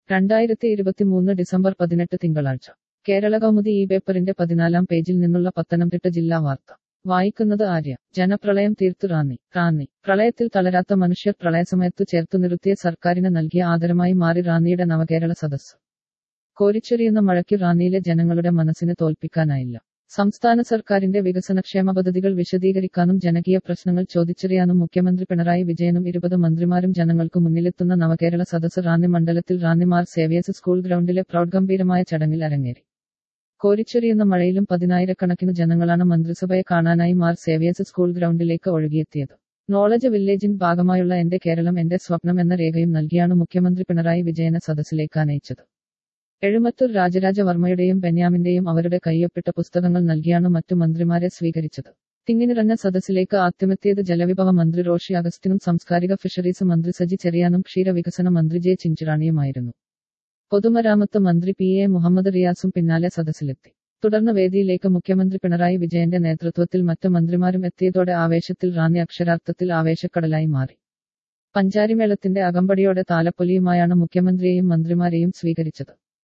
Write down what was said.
രണ്ടായിരത്തി ഇരുപത്തിമൂന്ന് ഡിസംബർ പതിനെട്ട് തിങ്കളാഴ്ച കേരള കൗമുദി ഈ പേപ്പറിന്റെ പതിനാലാം പേജിൽ നിന്നുള്ള പത്തനംതിട്ട ജില്ലാ വാർത്ത വായിക്കുന്നത് ആര്യ ജനപ്രളയം തീർത്തു റാന്നി റാന്നി പ്രളയത്തിൽ തളരാത്ത മനുഷ്യർ പ്രളയസമയത്തു ചേർത്തു നിർത്തിയ സർക്കാരിന് നൽകിയ ആദരമായി മാറി റാന്നിയുടെ നവകേരള സദസ്സ് കോരിച്ചൊരിയുന്ന മഴയ്ക്ക് റാന്നിയിലെ ജനങ്ങളുടെ മനസ്സിനെ തോൽപ്പിക്കാനായില്ല സംസ്ഥാന സർക്കാരിന്റെ വികസനക്ഷേമ പദ്ധതികൾ വിശദീകരിക്കാനും ജനകീയ പ്രശ്നങ്ങൾ ചോദിച്ചറിയാനും മുഖ്യമന്ത്രി പിണറായി വിജയനും ഇരുപത് മന്ത്രിമാരും ജനങ്ങൾക്ക് മുന്നിലെത്തുന്ന നവകേരള സദസ്സ് റാന്നി മണ്ഡലത്തിൽ റാന്നിമാർ സേവിയസ് സ്കൂൾ ഗ്രൗണ്ടിലെ പ്രൗഢഗംഭീരമായ ചടങ്ങിൽ അരങ്ങേറി കോരിച്ചൊരിയുന്ന മഴയിലും പതിനായിരക്കണക്കിന് ജനങ്ങളാണ് മന്ത്രിസഭയെ കാണാനായി മാർ സേവിയസ് സ്കൂൾ ഗ്രൗണ്ടിലേക്ക് ഒഴുകിയെത്തിയത് നോളജ് വില്ലേജിൻ ഭാഗമായുള്ള എന്റെ കേരളം എന്റെ സ്വപ്നം എന്ന രേഖയും നൽകിയാണ് മുഖ്യമന്ത്രി പിണറായി വിജയനെ സദസ്സിലേക്ക് അനയിച്ചത് എഴുമത്തൂർ രാജരാജവർമ്മയുടെയും ബെന്യാമിന്റെയും അവരുടെ കയ്യൊപ്പിട്ട പുസ്തകങ്ങൾ നൽകിയാണ് മറ്റു മന്ത്രിമാരെ സ്വീകരിച്ചത് തിങ്ങിനിറഞ്ഞ സദസ്സിലേക്ക് ആദ്യമെത്തിയത് ജലവിഭവ മന്ത്രി റോഷി അഗസ്റ്റിനും സാംസ്കാരിക ഫിഷറീസ് മന്ത്രി സജി ചെറിയാനും ക്ഷീരവികസന മന്ത്രി ജെ ചിഞ്ചിറാണിയുമായിരുന്നു പൊതുമരാമത്ത് മന്ത്രി പി എ മുഹമ്മദ് റിയാസും പിന്നാലെ സദസ്സിലെത്തി തുടർന്ന് വേദിയിലേക്ക് മുഖ്യമന്ത്രി പിണറായി വിജയന്റെ നേതൃത്വത്തിൽ മറ്റ് മന്ത്രിമാരും എത്തിയതോടെ ആവേശത്തിൽ റാന്നി അക്ഷരാർത്ഥത്തിൽ ആവേശക്കടലായി മാറി പഞ്ചാരിമേളത്തിന്റെ അകമ്പടിയോടെ താലപ്പൊലിയുമായാണ് മുഖ്യമന്ത്രിയെയും മന്ത്രിമാരെയും സ്വീകരിച്ചത്